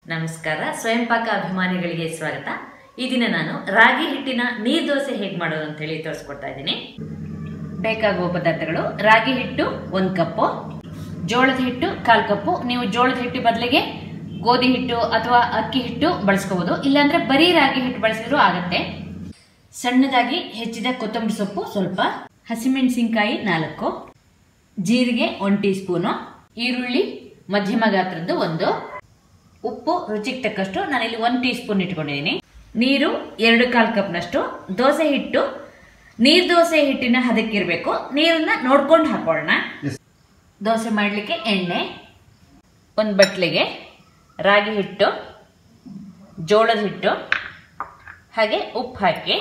ನಮಸ್ಕಾರ ಸ್ವಯಂ ಪಾಕ ಅಭಿಮಾನಿಗಳಿಗೆ ಸ್ವಾಗತ ಈ ದಿನ ನಾನು ರಾಗಿ ಹಿಟ್ಟಿನ ನೀರ್ ದೋಸೆ ಹೇಗೆ ಮಾಡೋದು ಅಂತ ಹೇಳಿ ತೋರಿಸ್ಕೊಡ್ತಾ ಇದ್ದೀನಿ ಬೇಕಾಗುವ ಪದಾರ್ಥಗಳು ರಾಗಿ ಹಿಟ್ಟು ಒಂದು ಕಪ್ಪು ಜೋಳದ ಹಿಟ್ಟು ಕಾಲು ಕಪ್ಪು ನೀವು ಜೋಳದ ಹಿಟ್ಟು ಬದಲಿಗೆ ಗೋಧಿ ಹಿಟ್ಟು ಅಥವಾ ಅಕ್ಕಿ ಹಿಟ್ಟು ಬಳಸ್ಕೋಬಹುದು ಇಲ್ಲಾಂದ್ರೆ ಬರೀ ರಾಗಿ ಹಿಟ್ಟು ಬಳಸಿದ್ರು ಆಗತ್ತೆ ಸಣ್ಣದಾಗಿ ಹೆಚ್ಚಿದ ಕೊತ್ತಂಬರಿ ಸೊಪ್ಪು ಸ್ವಲ್ಪ ಹಸಿಮೆಣಸಿನಕಾಯಿ ನಾಲ್ಕು ಜೀರಿಗೆ ಒಂದು ಟೀ ಸ್ಪೂನು ಈರುಳ್ಳಿ ಮಧ್ಯಮ ಗಾತ್ರದ್ದು ಒಂದು ಉಪ್ಪು ರುಚಿಗೆ ತಕ್ಕಷ್ಟು ನಾನಿಲ್ಲಿ ಒಂದು ಟೀ ಸ್ಪೂನ್ ಇಟ್ಕೊಂಡಿದ್ದೀನಿ ನೀರು ಎರಡು ಕಾಲು ಕಪ್ನಷ್ಟು ದೋಸೆ ಹಿಟ್ಟು ನೀರು ದೋಸೆ ಹಿಟ್ಟಿನ ಹದಕ್ಕಿರಬೇಕು ನೀರನ್ನ ನೋಡ್ಕೊಂಡು ಹಾಕೊಳ್ಳೋಣ ದೋಸೆ ಮಾಡಲಿಕ್ಕೆ ಎಣ್ಣೆ ಒಂದು ಬಟ್ಲಿಗೆ ರಾಗಿ ಹಿಟ್ಟು ಜೋಳದ ಹಿಟ್ಟು ಹಾಗೆ ಉಪ್ಪು ಹಾಕಿ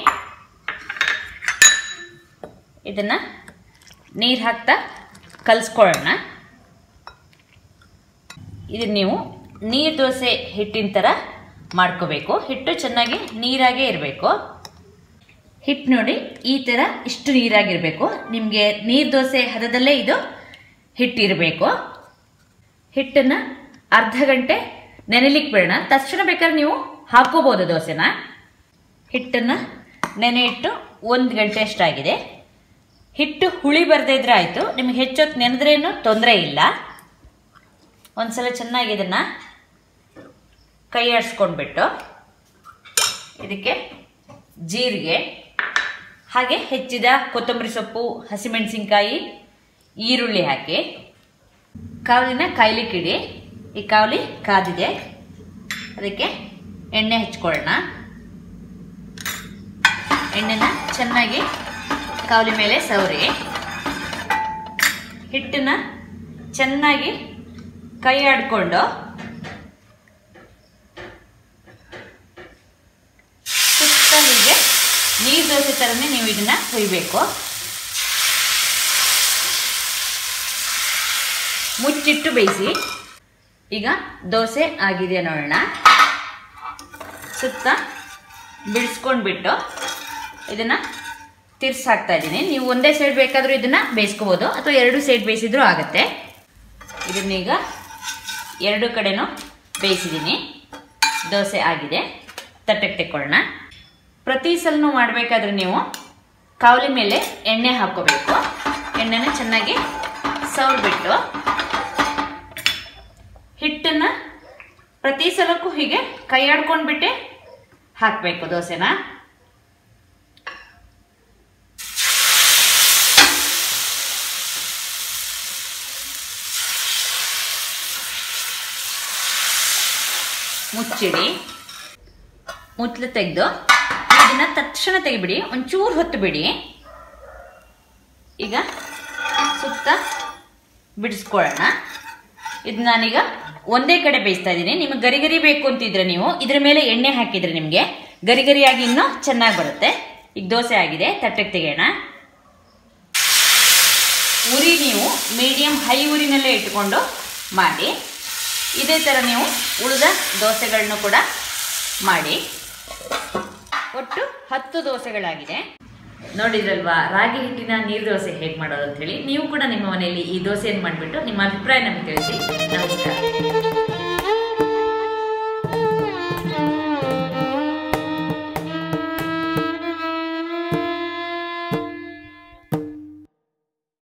ಇದನ್ನ ನೀರು ಹಾಕ್ತಾ ಕಲಿಸ್ಕೊಳ್ಳೋಣ ಇದು ನೀವು ನೀರು ದೋಸೆ ಹಿಟ್ಟಿನ ಥರ ಮಾಡ್ಕೋಬೇಕು ಹಿಟ್ಟು ಚೆನ್ನಾಗಿ ನೀರಾಗೇ ಇರಬೇಕು ಹಿಟ್ಟು ನೋಡಿ ಈ ಥರ ಇಷ್ಟು ನೀರಾಗಿರಬೇಕು ನಿಮಗೆ ನೀರು ದೋಸೆ ಹದದಲ್ಲೇ ಇದು ಹಿಟ್ಟಿರಬೇಕು ಹಿಟ್ಟನ್ನು ಅರ್ಧ ಗಂಟೆ ನೆನೆಲಿಕ್ಕೆ ಬಿಡೋಣ ತಕ್ಷಣ ಬೇಕಾದ್ರೆ ನೀವು ಹಾಕೋಬೋದು ದೋಸೆನ ಹಿಟ್ಟನ್ನು ನೆನೆ ಇಟ್ಟು ಒಂದು ಗಂಟೆ ಅಷ್ಟಾಗಿದೆ ಹಿಟ್ಟು ಹುಳಿ ಬರದೇ ಇದ್ರೆ ಆಯಿತು ನಿಮಗೆ ಹೆಚ್ಚೊತ್ತು ನೆನೆದ್ರೇನು ತೊಂದರೆ ಇಲ್ಲ ಒಂದ್ಸಲ ಚೆನ್ನಾಗಿ ಇದನ್ನು ಕೈ ಆಡಿಸ್ಕೊಂಡ್ಬಿಟ್ಟು ಇದಕ್ಕೆ ಜೀರಿಗೆ ಹಾಗೆ ಹೆಚ್ಚಿದ ಕೊತ್ತಂಬರಿ ಸೊಪ್ಪು ಹಸಿಮೆಣಸಿನ್ಕಾಯಿ ಈರುಳ್ಳಿ ಹಾಕಿ ಕಾವಲಿನ ಕಾಯ್ಲಿಕ್ಕಿಡಿ ಈ ಕಾವಲಿ ಕಾದಿದೆ ಅದಕ್ಕೆ ಎಣ್ಣೆ ಹಚ್ಕೊಳ್ಳೋಣ ಎಣ್ಣೆನ ಚೆನ್ನಾಗಿ ಕಾವಲಿ ಮೇಲೆ ಸವರಿ ಹಿಟ್ಟನ್ನ ಚೆನ್ನಾಗಿ ಕೈ ಆಡ್ಕೊಂಡು ಸುತ್ತ ಹೀಗೆ ನೀರು ದೋಸೆ ಥರನೇ ನೀವು ಇದನ್ನ ಹುಯ್ಬೇಕು ಮುಚ್ಚಿಟ್ಟು ಬೇಯಿಸಿ ಈಗ ದೋಸೆ ಆಗಿದೆ ನೋಡೋಣ ಸುತ್ತ ಬಿಡಿಸ್ಕೊಂಡ್ಬಿಟ್ಟು ಇದನ್ನ ತಿರ್ಸಿ ಹಾಕ್ತಾ ಇದ್ದೀನಿ ನೀವು ಒಂದೇ ಸೈಡ್ ಬೇಕಾದರೂ ಇದನ್ನ ಬೇಯಿಸ್ಕೋಬೋದು ಅಥವಾ ಎರಡು ಸೈಡ್ ಬೇಯಿಸಿದ್ರೂ ಆಗುತ್ತೆ ಇದನ್ನೀಗ ಎರಡು ಕಡೆನೂ ಬೇಯಿಸಿದ್ದೀನಿ ದೋಸೆ ಆಗಿದೆ ತಟ್ಟೆಗೆ ತೆಕ್ಕೊಳ್ಳೋಣ ಪ್ರತಿ ಸಲನೂ ಮಾಡಬೇಕಾದ್ರೆ ನೀವು ಕಾವಲಿ ಮೇಲೆ ಎಣ್ಣೆ ಹಾಕೋಬೇಕು ಎಣ್ಣೆನ ಚೆನ್ನಾಗಿ ಸವರ್ಬಿಟ್ಟು ಹಿಟ್ಟನ್ನು ಪ್ರತಿ ಸಲಕ್ಕೂ ಹೀಗೆ ಕೈ ಆಡ್ಕೊಂಡ್ಬಿಟ್ಟೆ ಹಾಕಬೇಕು ದೋಸೆನ ಮುಚ್ಚಿಡಿ ಮುಚ್ಚಲು ತೆಗೆದು ಇದನ್ನ ತಕ್ಷಣ ತೆಗಿಬಿಡಿ ಒಂಚೂರು ಹೊತ್ತು ಬಿಡಿ ಈಗ ಸುತ್ತ ಬಿಡಿಸ್ಕೊಳ್ಳೋಣ ಇದು ನಾನೀಗ ಒಂದೇ ಕಡೆ ಬೇಯಿಸ್ತಾ ಇದ್ದೀನಿ ನಿಮಗೆ ಗರಿ ಗರಿ ಬೇಕು ಅಂತಿದ್ರೆ ನೀವು ಇದ್ರ ಮೇಲೆ ಎಣ್ಣೆ ಹಾಕಿದ್ರೆ ನಿಮಗೆ ಗರಿ ಗರಿಯಾಗಿ ಇನ್ನೂ ಚೆನ್ನಾಗಿ ಬರುತ್ತೆ ಈಗ ದೋಸೆ ಆಗಿದೆ ತಟ್ಟೆಗೆ ತೆಗೆಯೋಣ ಉರಿ ನೀವು ಮೀಡಿಯಂ ಹೈ ಉರಿನಲ್ಲೇ ಇಟ್ಕೊಂಡು ಮಾಡಿ ಇದೇ ಥರ ನೀವು ಉಳಿದ ದೋಸೆಗಳನ್ನು ಕೂಡ ಮಾಡಿ ಒಟ್ಟು ಹತ್ತು ದೋಸೆಗಳಾಗಿದೆ ನೋಡಿದ್ರಲ್ವಾ ರಾಗಿ ಹಿಟ್ಟಿನ ನೀರು ದೋಸೆ ಹೇಗೆ ಮಾಡೋದು ಅಂತ ಹೇಳಿ ನೀವು ಕೂಡ ನಿಮ್ಮ ಮನೆಯಲ್ಲಿ ಈ ದೋಸೆಯನ್ನು ಮಾಡಿಬಿಟ್ಟು ನಿಮ್ಮ ಅಭಿಪ್ರಾಯ ನಮಗೆ ತಿಳಿಸಿ ನಮಸ್ಕಾರ